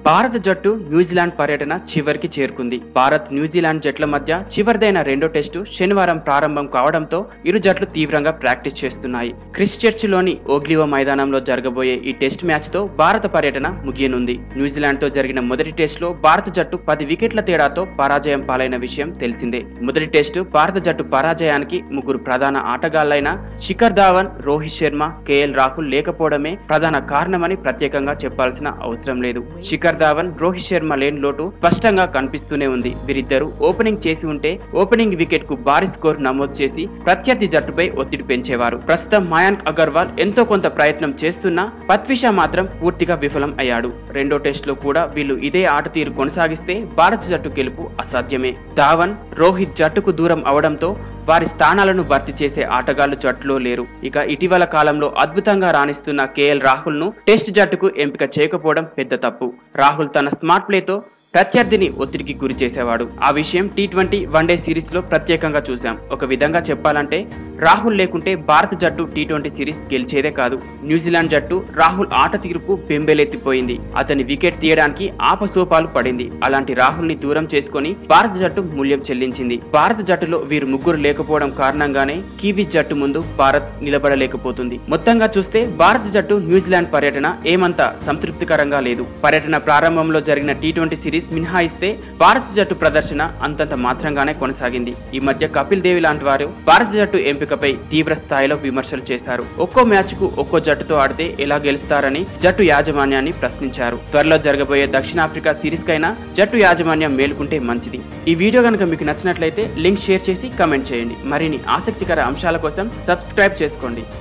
భారత జట్టు న్యూజిలాండ్ పర్యటన చివరికి చేరుకుంది భారత్ న్యూజిలాండ్ జట్ల మధ్య చివరిదైన రెండో టెస్టు శనివారం ప్రారంభం కావడంతో ఇరు జట్లు తీవ్రంగా ప్రాక్టీస్ చేస్తున్నాయి క్రిస్ చర్చిలోని ఓగ్లివో మైదానంలో జరగబోయే ఈ టెస్ట్ మ్యాచ్ తో భారత పర్యటన ముగియనుంది న్యూజిలాండ్ తో జరిగిన మొదటి టెస్టులో భారత జట్టు పది వికెట్ల తేడాతో పరాజయం పాలైన విషయం తెలిసిందే మొదటి టెస్టు భారత జట్టు పరాజయానికి ముగ్గురు ప్రధాన ఆటగాళ్లైన శిఖర్ ధావన్ రోహిత్ శర్మ కేఎల్ రాహుల్ లేకపోవడమే ప్రధాన కారణమని ప్రత్యేకంగా చెప్పాల్సిన అవసరం లేదు శిఖర్ ధావన్ రోహిత్ శర్మ లేని లోటు స్పష్టంగా కనిపిస్తూనే ఉంది వీరిద్దరూ ఓపెనింగ్ చేసి ఉంటే ఓపెనింగ్ వికెట్ కు భారీ స్కోర్ నమోదు చేసి ప్రత్యర్థి జట్టుపై ఒత్తిడి పెంచేవారు ప్రస్తుతం మయాంక్ అగర్వాల్ ఎంతో కొంత ప్రయత్నం చేస్తున్నా పత్విషా మాత్రం పూర్తిగా విఫలం అయ్యాడు రెండో టెస్ట్ లో కూడా వీళ్ళు ఇదే ఆట తీరు కొనసాగిస్తే భారత జట్టు గెలుపు అసాధ్యమే ధావన్ రోహిత్ జట్టుకు దూరం అవడంతో వారి స్థానాలను భర్తీ చేసే ఆటగాళ్లు జట్టులో లేరు ఇక ఇటీవల కాలంలో అద్భుతంగా రాణిస్తున్న కేఎల్ రాహుల్ ను టెస్ట్ జట్టుకు ఎంపిక చేయకపోవడం పెద్ద తప్పు రాహుల్ తన స్మార్ట్ ప్లేతో ప్రత్యర్థిని ఒత్తిడికి గురి చేసేవాడు ఆ విషయం టీ ట్వంటీ వన్డే సిరీస్ లో ప్రత్యేకంగా చూశాం ఒక విధంగా చెప్పాలంటే రాహుల్ లేకుంటే భారత జట్టు టీ ట్వంటీ సిరీస్ గెలిచేదే కాదు న్యూజిలాండ్ జట్టు రాహుల్ ఆట తీరుకు బెంబేలెత్తిపోయింది అతని వికెట్ తీయడానికి ఆపసోపాలు పడింది అలాంటి రాహుల్ ని దూరం చేసుకొని భారత జట్టు మూల్యం చెల్లించింది భారత జట్టులో వీరు ముగ్గురు లేకపోవడం కారణంగానే కివీ జట్టు ముందు భారత్ నిలబడలేకపోతుంది మొత్తంగా చూస్తే భారత జట్టు న్యూజిలాండ్ పర్యటన ఏమంత సంతృప్తికరంగా లేదు పర్యటన ప్రారంభంలో జరిగిన టీ ట్వంటీ సిరీస్ మినహాయిస్తే భారత జట్టు ప్రదర్శన అంతంత మాత్రంగానే కొనసాగింది ఈ మధ్య కపిల్ దేవి లాంటి వారు భారత జట్టు ఎంపికపై తీవ్ర స్థాయిలో విమర్శలు చేశారు ఒక్కో మ్యాచ్ కు ఒక్కో జట్టుతో ఆడితే ఎలా గెలుస్తారని జట్టు యాజమాన్యాన్ని ప్రశ్నించారు త్వరలో జరగబోయే దక్షిణాఫ్రికా సిరీస్ కైనా జట్టు యాజమాన్యం మేలుకుంటే మంచిది ఈ వీడియో కనుక మీకు నచ్చినట్లయితే లింక్ షేర్ చేసి కమెంట్ చేయండి మరిన్ని ఆసక్తికర అంశాల కోసం సబ్స్క్రైబ్ చేసుకోండి